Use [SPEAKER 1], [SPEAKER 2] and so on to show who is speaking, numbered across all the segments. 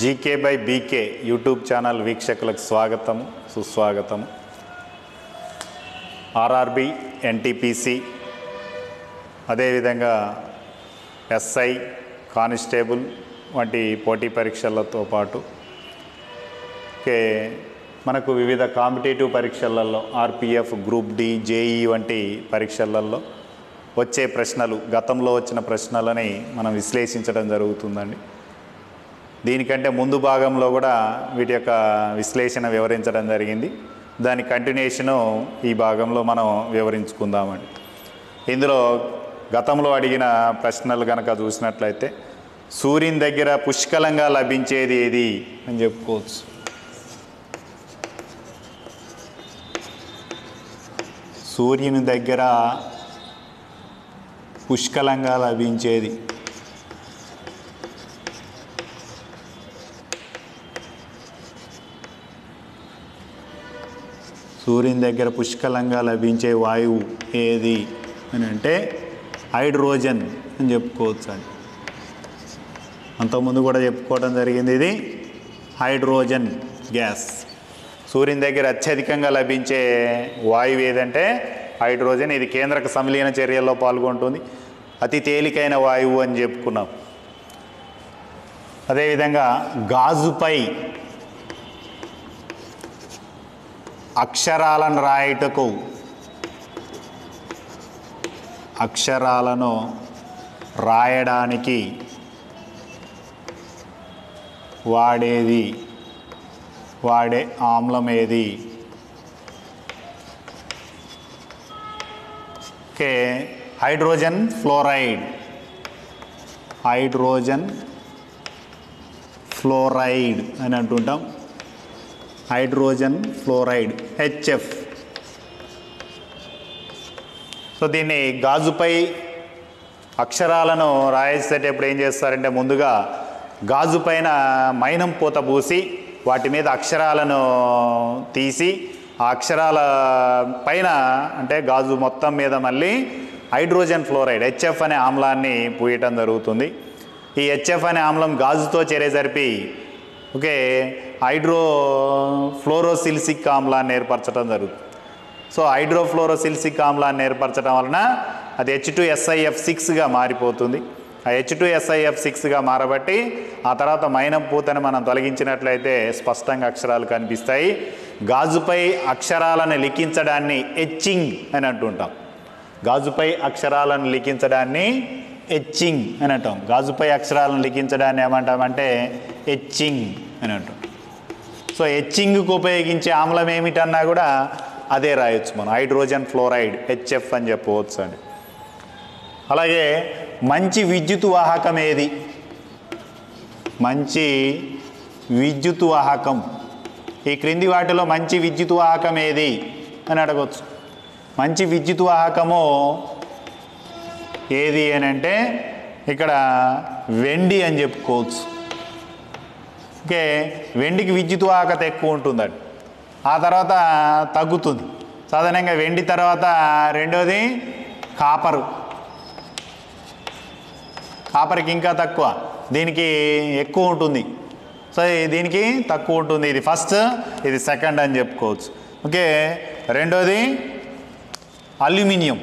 [SPEAKER 1] GK by BK YouTube channel వీక్షకులకు స్వాగతం సుస్వాగతం ఆర్ఆర్బి ఎన్టీపీసీ అదేవిధంగా ఎస్ఐ కానిస్టేబుల్ వంటి పోటీ పరీక్షలతో పాటు ఓకే మనకు వివిధ కాంపిటేటివ్ పరీక్షలలో ఆర్పిఎఫ్ గ్రూప్ డి జేఈ వంటి పరీక్షలలో వచ్చే ప్రశ్నలు గతంలో వచ్చిన ప్రశ్నలని మనం విశ్లేషించడం జరుగుతుందండి దీనికంటే ముందు భాగంలో కూడా వీటి యొక్క విశ్లేషణ వివరించడం జరిగింది దాని కంటిన్యూషను ఈ భాగంలో మనం వివరించుకుందామండి ఇందులో గతంలో అడిగిన ప్రశ్నలు కనుక చూసినట్లయితే సూర్యుని దగ్గర పుష్కలంగా లభించేది ఏది అని చెప్పుకోవచ్చు సూర్యుని దగ్గర పుష్కలంగా లభించేది సూర్యుని దగ్గర పుష్కలంగా లభించే వాయువు ఏది అని అంటే హైడ్రోజన్ అని చెప్పుకోవచ్చు అండి అంతకుముందు కూడా చెప్పుకోవడం జరిగింది ఇది హైడ్రోజన్ గ్యాస్ సూర్యుని దగ్గర అత్యధికంగా లభించే వాయువు ఏదంటే హైడ్రోజన్ ఇది కేంద్రక సంలీన చర్యల్లో పాల్గొంటుంది అతి తేలికైన వాయువు అని చెప్పుకున్నాం అదేవిధంగా గాజుపై అక్షరాలను రాయటకు అక్షరాలను రాయడానికి వాడేది వాడే ఆమ్లం ఏది okay hydrogen fluoride hydrogen fluoride అని అంటుంటాం హైడ్రోజన్ ఫ్లోరైడ్ హెచ్ఎఫ్ సో దీన్ని గాజుపై అక్షరాలను రాయేసేటప్పుడు ఏం చేస్తారంటే ముందుగా గాజు పైన మైనం పూత పూసి వాటి మీద అక్షరాలను తీసి ఆ అక్షరాల పైన అంటే గాజు మొత్తం మీద మళ్ళీ హైడ్రోజన్ ఫ్లోరైడ్ హెచ్ఎఫ్ అనే ఆమ్లాన్ని పూయటం జరుగుతుంది ఈ హెచ్ఎఫ్ అనే ఆమ్లం గాజుతో చేరేసరిపి ఓకే హైడ్రో ఫ్లోరోసిల్సిక్ ఆమ్లాన్ని ఏర్పరచడం జరుగుతుంది సో హైడ్రోఫ్లోరోసిల్సిక్ ఆమ్లాన్ని ఏర్పరచడం వలన అది హెచ్ టు ఎస్ఐఎఫ్ సిక్స్గా మారిపోతుంది ఆ హెచ్ టు ఎస్ఐఎఫ్ సిక్స్గా మారబట్టి ఆ తర్వాత మైనం పూతని మనం తొలగించినట్లయితే స్పష్టంగా అక్షరాలు కనిపిస్తాయి గాజుపై అక్షరాలను లిఖించడాన్ని ఎచ్చింగ్ అని అంటుంటాం గాజుపై అక్షరాలను లిఖించడాన్ని ఎచ్చింగ్ అని అంటాం గాజుపై అక్షరాలను లిఖించడాన్ని ఏమంటామంటే ఎచ్చింగ్ అని అంటాం సో ఎచ్చింగ్కు ఉపయోగించే ఆమ్లం ఏమిటన్నా కూడా అదే రాయొచ్చు మనం హైడ్రోజన్ ఫ్లోరైడ్ హెచ్ఎఫ్ అని చెప్పవచ్చు అండి అలాగే మంచి విద్యుత్ వాహకం ఏది మంచి విద్యుత్ వాహకం ఈ క్రింది వాటిలో మంచి విద్యుత్ వాహకం ఏది అని అడగవచ్చు మంచి విద్యుత్ వాహకము ఏది అని అంటే ఇక్కడ వెండి అని చెప్పుకోవచ్చు ఓకే వెండికి విద్యుత్ వాహకత ఎక్కువ ఉంటుందండి ఆ తర్వాత తగ్గుతుంది సాధారణంగా వెండి తర్వాత రెండోది కాపరు కాపర్కి ఇంకా తక్కువ దీనికి ఎక్కువ ఉంటుంది సో దీనికి తక్కువ ఉంటుంది ఇది ఫస్ట్ ఇది సెకండ్ అని చెప్పుకోవచ్చు ఓకే రెండోది అల్యూమినియం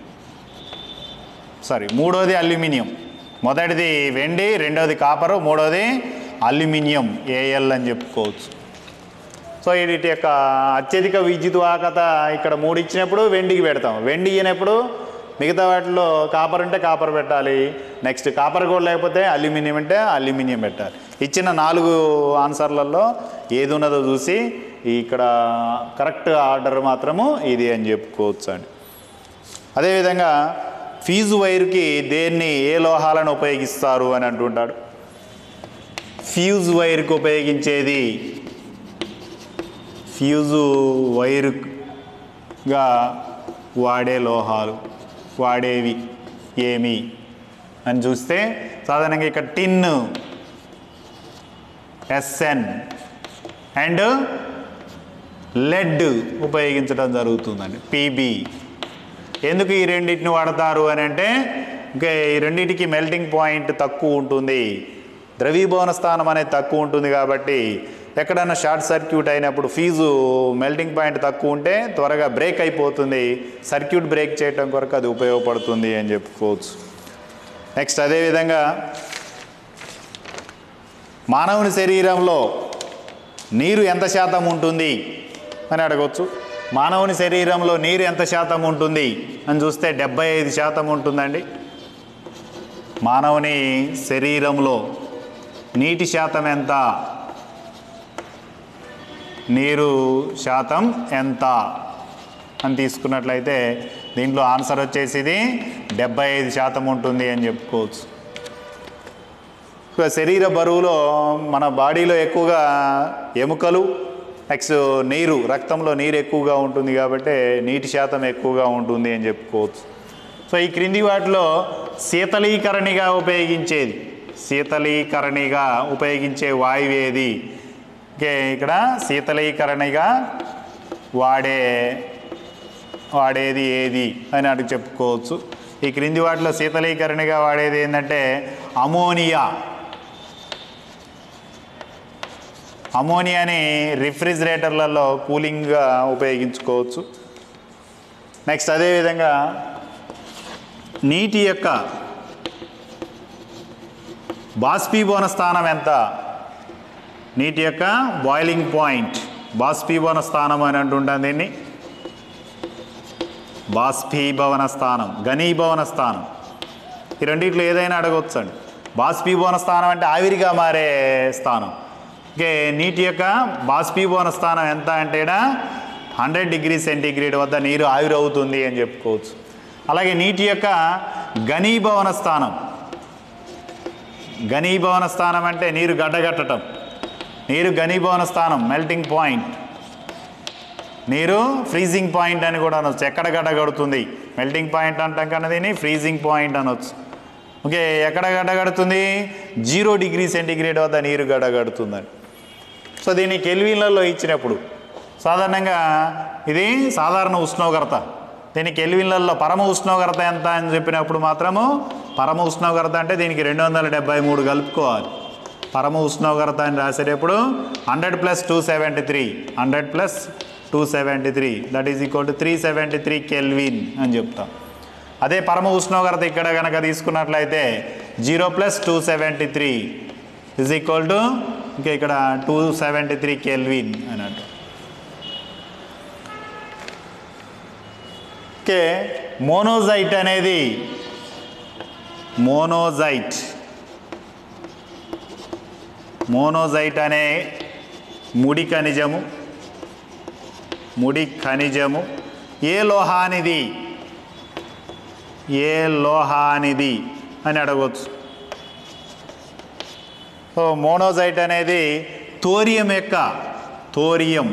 [SPEAKER 1] సారీ మూడోది అల్యూమినియం మొదటిది వెండి రెండోది కాపరు మూడోది అల్యూమినియం ఏఎల్ అని చెప్పుకోవచ్చు సో వీటి యొక్క అత్యధిక విద్యుత్ వాహకత ఇక్కడ మూడు ఇచ్చినప్పుడు వెండికి పెడతాం వెండి ఇయ్యనప్పుడు మిగతా వాటిలో కాపర్ ఉంటే కాపర్ పెట్టాలి నెక్స్ట్ కాపర్ కూడా లేకపోతే అల్యూమినియం అంటే అల్యూమినియం పెట్టాలి ఇచ్చిన నాలుగు ఆన్సర్లలో ఏది ఉన్నదో చూసి ఇక్కడ కరెక్ట్ ఆర్డర్ మాత్రము ఇది అని చెప్పుకోవచ్చు అండి అదేవిధంగా ఫీజు వైర్కి దేన్ని ఏ లోహాలను ఉపయోగిస్తారు అని అంటుంటాడు ఫ్యూజ్ వైర్కి ఉపయోగించేది ఫ్యూజు వైరుగా వాడే లోహాలు వాడేవి ఏమి అని చూస్తే సాధారణంగా ఇక్కడ టిన్ ఎస్ఎన్ అండ్ లెడ్ ఉపయోగించడం జరుగుతుందండి పీబీ ఎందుకు ఈ రెండింటిని వాడతారు అని అంటే ఇంకా ఈ రెండింటికి మెల్టింగ్ పాయింట్ తక్కువ ఉంటుంది ద్రవీభవన స్థానం అనేది తక్కువ ఉంటుంది కాబట్టి ఎక్కడన్నా షార్ట్ సర్క్యూట్ అయినప్పుడు ఫీజు మెల్టింగ్ పాయింట్ తక్కువ ఉంటే త్వరగా బ్రేక్ అయిపోతుంది సర్క్యూట్ బ్రేక్ చేయడం కొరకు అది ఉపయోగపడుతుంది అని చెప్పుకోవచ్చు నెక్స్ట్ అదేవిధంగా మానవుని శరీరంలో నీరు ఎంత శాతం ఉంటుంది అని అడగవచ్చు మానవుని శరీరంలో నీరు ఎంత శాతం ఉంటుంది అని చూస్తే డెబ్బై ఐదు శాతం ఉంటుందండి మానవుని శరీరంలో నీటి శాతం ఎంత నీరు శాతం ఎంత అని తీసుకున్నట్లయితే దీంట్లో ఆన్సర్ వచ్చేసి ఇది డెబ్బై ఐదు శాతం ఉంటుంది అని చెప్పుకోవచ్చు ఇక శరీర బరువులో మన బాడీలో ఎక్కువగా ఎముకలు నెక్స్ట్ నీరు రక్తంలో నీరు ఎక్కువగా ఉంటుంది కాబట్టి నీటి శాతం ఎక్కువగా ఉంటుంది అని చెప్పుకోవచ్చు సో ఈ క్రింది వాటిలో శీతలీకరణిగా ఉపయోగించేది శీతలీకరణిగా ఉపయోగించే వాయువు ఏది ఓకే ఇక్కడ శీతలీకరణిగా వాడే వాడేది ఏది అని అటు చెప్పుకోవచ్చు ఈ క్రింది వాటిలో శీతలీకరణగా వాడేది ఏంటంటే అమోనియా అమోనియాని రిఫ్రిజిరేటర్లలో కూలింగ్గా ఉపయోగించుకోవచ్చు నెక్స్ట్ అదేవిధంగా నీటి యొక్క బాష్పీభవన స్థానం ఎంత నీటి యొక్క బాయిలింగ్ పాయింట్ బాష్పీభవన స్థానం అని అంటుంటాం దీన్ని బాష్పీభవన స్థానం ఘనీభవన స్థానం ఈ రెండిట్లో ఏదైనా అడగవచ్చు అండి బాష్పీభవన స్థానం అంటే ఆవిరిగా మారే స్థానం ఓకే నీటి యొక్క బాష్పీభవన స్థానం ఎంత అంటే హండ్రెడ్ డిగ్రీ సెంటీగ్రేడ్ వద్ద నీరు ఆవిరి అవుతుంది అని చెప్పుకోవచ్చు అలాగే నీటి యొక్క ఘనీభవన స్థానం ఘనీభవన స్థానం అంటే నీరు గడ్డగట్టడం నీరు ఘనీభవన స్థానం మెల్టింగ్ పాయింట్ నీరు ఫ్రీజింగ్ పాయింట్ అని కూడా అనొచ్చు ఎక్కడ గడ్డగడుతుంది మెల్టింగ్ పాయింట్ అంటాం కన్నా దీన్ని ఫ్రీజింగ్ పాయింట్ అనొచ్చు ఓకే ఎక్కడ గడ్డగడుతుంది జీరో డిగ్రీ సెంటీగ్రేడ్ వద్ద నీరు గడ్డగడుతుందని సో దీన్ని కెల్విన్లలో ఇచ్చినప్పుడు సాధారణంగా ఇది సాధారణ ఉష్ణోగ్రత దీనికి కెల్విన్లలో పరమ ఉష్ణోగ్రత ఎంత అని చెప్పినప్పుడు మాత్రము పరమ ఉష్ణోగ్రత అంటే దీనికి రెండు వందల డెబ్బై మూడు కలుపుకోవాలి పరమ ఉష్ణోగ్రత అని రాసేటప్పుడు hundred plus two seventy three hundred plus two seventy three that is equal to three seventy three kelvin అని చెప్తాం అదే పరమ ఉష్ణోగ్రత ఇక్కడ కనుక తీసుకున్నట్లయితే zero plus two seventy three is equal to ఇంకా ఇక్కడ టూ సెవెంటీ త్రీ కెల్విన్ అన్నట్టు ఓకే మోనోజైట్ అనేది మోనోజైట్ మోనోజైట్ అనే ముడి ఖనిజము ముడి ఖనిజము ఏ లోహానిది ఏ లోహానిది అని అడగవచ్చు సో మోనోజైట్ అనేది తోరియం యొక్క తోరియం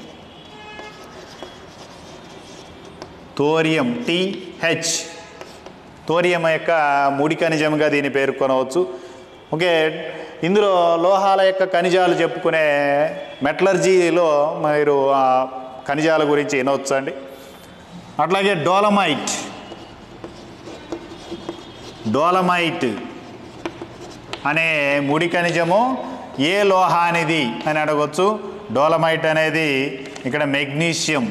[SPEAKER 1] తోరియం టిహెచ్ తోరియం యొక్క ముడి ఖనిజంగా దీన్ని పేర్కొనవచ్చు ఓకే ఇందులో లోహాల యొక్క ఖనిజాలు చెప్పుకునే మెటలర్జీలో మీరు ఆ ఖనిజాల గురించి వినవచ్చు అండి అట్లాగే డోలమైట్ డోలమైట్ అనే ముడి ఖనిజము ఏ లోహానిది అని అడగవచ్చు డోలమైట్ అనేది ఇక్కడ మెగ్నీషియం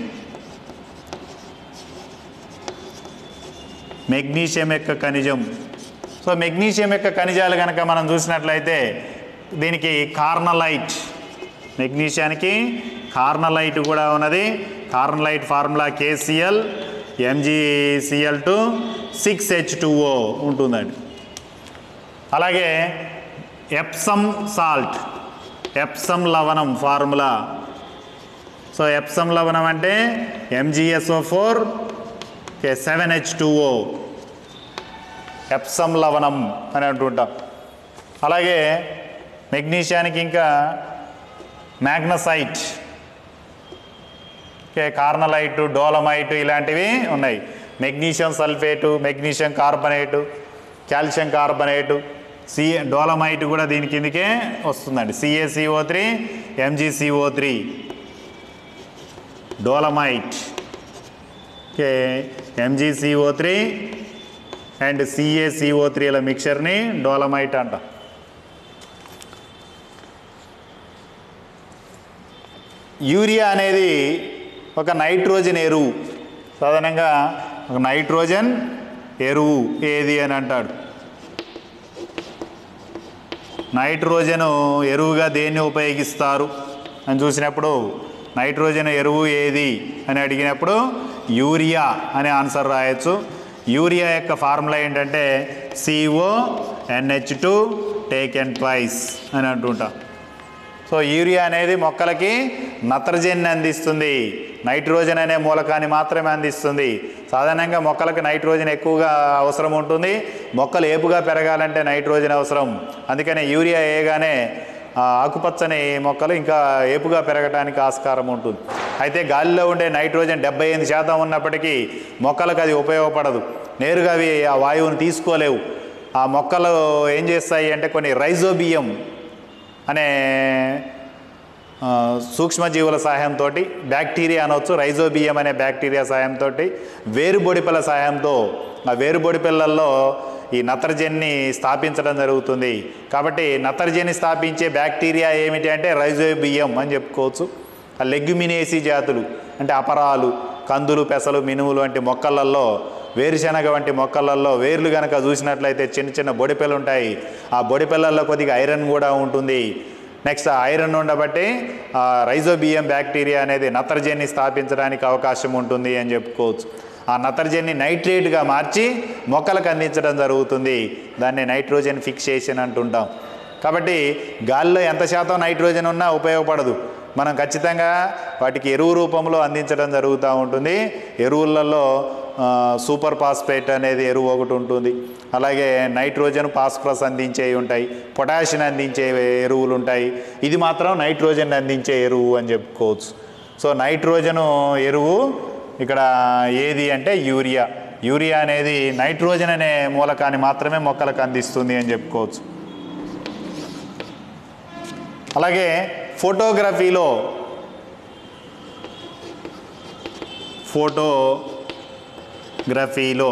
[SPEAKER 1] మెగ్నీషియం యొక్క ఖనిజం సో మెగ్నీషియం యొక్క ఖనిజాలు కనుక మనం చూసినట్లయితే దీనికి కార్నలైట్ మెగ్నీషియానికి కార్నలైట్ కూడా ఉన్నది carnallite formula KCl MgCl two six H two O ఉంటుందండి అలాగే ఎప్సమ్ సాల్ట్ ఎప్సమ్ లవణం ఫార్ములా సో ఎప్సమ్ లవణం అంటే MgSO four okay seven H two O Epsom లవణం అని అంటుంటాం అలాగే మెగ్నీషియానికి ఇంకా మ్యాగ్నసైట్ ఓకే కార్నలైట్ డోలమైట్ ఇలాంటివి ఉన్నాయి magnesium sulphate magnesium carbonate calcium carbonate C dolomite కూడా దీని కిందకే వస్తుందండి CaCO three MgCO three dolomite okay MgCO three and CaCO త్రీల మిక్చర్ని డోలమైట్ అంట యూరియా అనేది ఒక నైట్రోజన్ ఎరువు సాధారణంగా ఒక నైట్రోజన్ ఎరువు ఏది అని అంటాడు నైట్రోజన్ ఎరువుగా దేన్ని ఉపయోగిస్తారు అని చూసినప్పుడు నైట్రోజన్ ఎరువు ఏది అని అడిగినప్పుడు యూరియా అనే ఆన్సర్ రాయొచ్చు యూరియా యొక్క ఫార్ములా ఏంటంటే CO NH two take and twice అని అంటుంటాం సో యూరియా అనేది మొక్కలకి నత్రజనిని అందిస్తుంది నైట్రోజన్ అనే మూలకాన్ని మాత్రమే అందిస్తుంది సాధారణంగా మొక్కలకు నైట్రోజన్ ఎక్కువగా అవసరం ఉంటుంది మొక్కలు ఏపుగా పెరగాలంటే నైట్రోజన్ అవసరం అందుకనే యూరియా వేయగానే ఆ ఆకుపచ్చని మొక్కలు ఇంకా ఏపుగా పెరగడానికి ఆస్కారం ఉంటుంది అయితే గాలిలో ఉండే నైట్రోజన్ డెబ్బై ఎనిమిది శాతం ఉన్నప్పటికీ మొక్కలకు అది ఉపయోగపడదు నేరుగా అవి ఆ వాయువుని తీసుకోలేవు ఆ మొక్కలు ఏం చేస్తాయి అంటే కొన్ని రైజోబియం అనే ఆ, సూక్ష్మజీవుల సహాయంతో బ్యాక్టీరియా అనవచ్చు రైజోబియం అనే బ్యాక్టీరియా సహాయంతో వేరుబొడిపిల్ల సహాయంతో ఆ వేరుబొడిపిల్లల్లో ఈ నత్రజన్ని స్థాపించడం జరుగుతుంది కాబట్టి నత్రజని స్థాపించే బ్యాక్టీరియా ఏమిటి అంటే రైజోబియం అని చెప్పుకోవచ్చు ఆ లెగ్యుమినేసి జాతులు అంటే అపరాలు కందులు పెసలు మినుములు వంటి మొక్కలలో వేరుశనగ వంటి మొక్కలలో వేర్లు కనుక చూసినట్లయితే చిన్న చిన్న బొడిపెలు ఉంటాయి ఆ బొడిపెల్లల్లో కొద్దిగా ఐరన్ కూడా ఉంటుంది నెక్స్ట్ ఆ ఐరన్ ఉండబట్టి ఆ రైజోబియం బ్యాక్టీరియా అనేది నత్రజన్ని స్థాపించడానికి అవకాశం ఉంటుంది అని చెప్పుకోవచ్చు ఆ నత్రజన్ని నైట్రేట్గా మార్చి మొక్కలకు అందించడం జరుగుతుంది దాన్ని నైట్రోజన్ ఫిక్సేషన్ అంటుంటాం కాబట్టి గాలిలో ఎంత శాతం నైట్రోజన్ ఉన్నా ఉపయోగపడదు మనం ఖచ్చితంగా వాటికి ఎరువు రూపంలో అందించడం జరుగుతూ ఉంటుంది ఎరువులలో ఆ, సూపర్ ఫాస్ఫేట్ అనేది ఎరువు ఒకటి ఉంటుంది అలాగే నైట్రోజన్ ఫాస్ఫరస్ అందించేవి ఉంటాయి పొటాషియం అందించే ఎరువులు ఉంటాయి ఇది మాత్రం నైట్రోజన్ అందించే ఎరువు అని చెప్పుకోవచ్చు సో నైట్రోజను ఎరువు ఇక్కడ ఏది అంటే యూరియా యూరియా అనేది నైట్రోజన్ అనే మూలకాన్ని మాత్రమే మొక్కలకు అందిస్తుంది అని చెప్పుకోవచ్చు అలాగే ఫోటోగ్రఫీలో ఫోటోగ్రఫీలో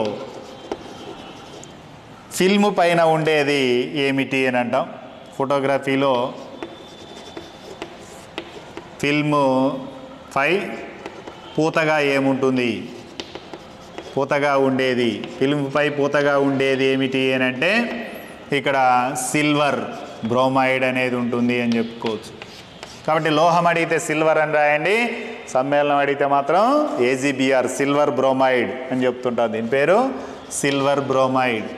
[SPEAKER 1] ఫిల్మ్ పైన ఉండేది ఏమిటి అని అంటాం ఫోటోగ్రఫీలో ఫిల్మ్ పై పూతగా ఏముంటుంది పూతగా ఉండేది ఫిల్మ్పై పూతగా ఉండేది ఏమిటి అని అంటే ఇక్కడ సిల్వర్ బ్రోమైడ్ అనేది ఉంటుంది అని చెప్పుకోవచ్చు కాబట్టి లోహం అడిగితే సిల్వర్ అని రాయండి సమ్మేళనం అడిగితే మాత్రం ఏజీబీఆర్ సిల్వర్ బ్రోమైడ్ అని చెప్తుంటాం దీని పేరు సిల్వర్ బ్రోమైడ్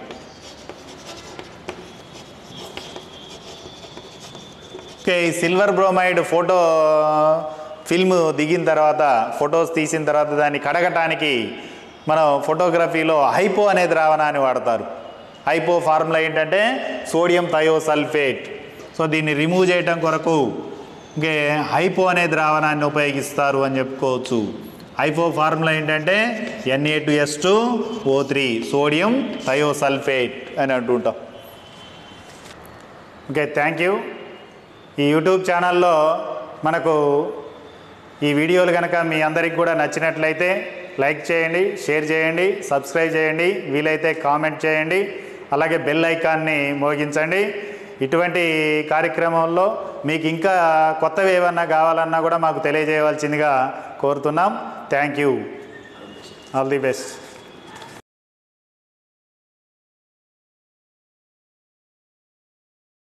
[SPEAKER 1] ఓకే ఈ సిల్వర్ బ్రోమైడ్ ఫోటో ఫిల్మ్ దిగిన తర్వాత ఫొటోస్ తీసిన తర్వాత దాన్ని కడగటానికి మనం ఫోటోగ్రఫీలో హైపో అనే ద్రావణాన్ని వాడతారు హైపో ఫార్ములా ఏంటంటే సోడియం థయోసల్ఫేట్ సో దీన్ని రిమూవ్ చేయటం కొరకు ఇంకే హైపో అనే ద్రావణాన్ని ఉపయోగిస్తారు అని చెప్పుకోవచ్చు హైపో ఫార్ములా ఏంటంటే Na two S two O three sodium thiosulphate అని అంటుంటాం ఓకే థ్యాంక్ యూ ఈ యూట్యూబ్ ఛానల్లో మనకు ఈ వీడియోలు కనుక మీ అందరికి కూడా నచ్చినట్లయితే లైక్ చేయండి షేర్ చేయండి సబ్స్క్రైబ్ చేయండి వీలైతే కామెంట్ చేయండి అలాగే బెల్ ఐకాన్ని మోగించండి ఇటువంటి కార్యక్రమంలో మీకు ఇంకా కొత్తవి ఏమన్నా కావాలన్నా కూడా మాకు తెలియజేయవలసిందిగా కోరుతున్నాం thank you all the best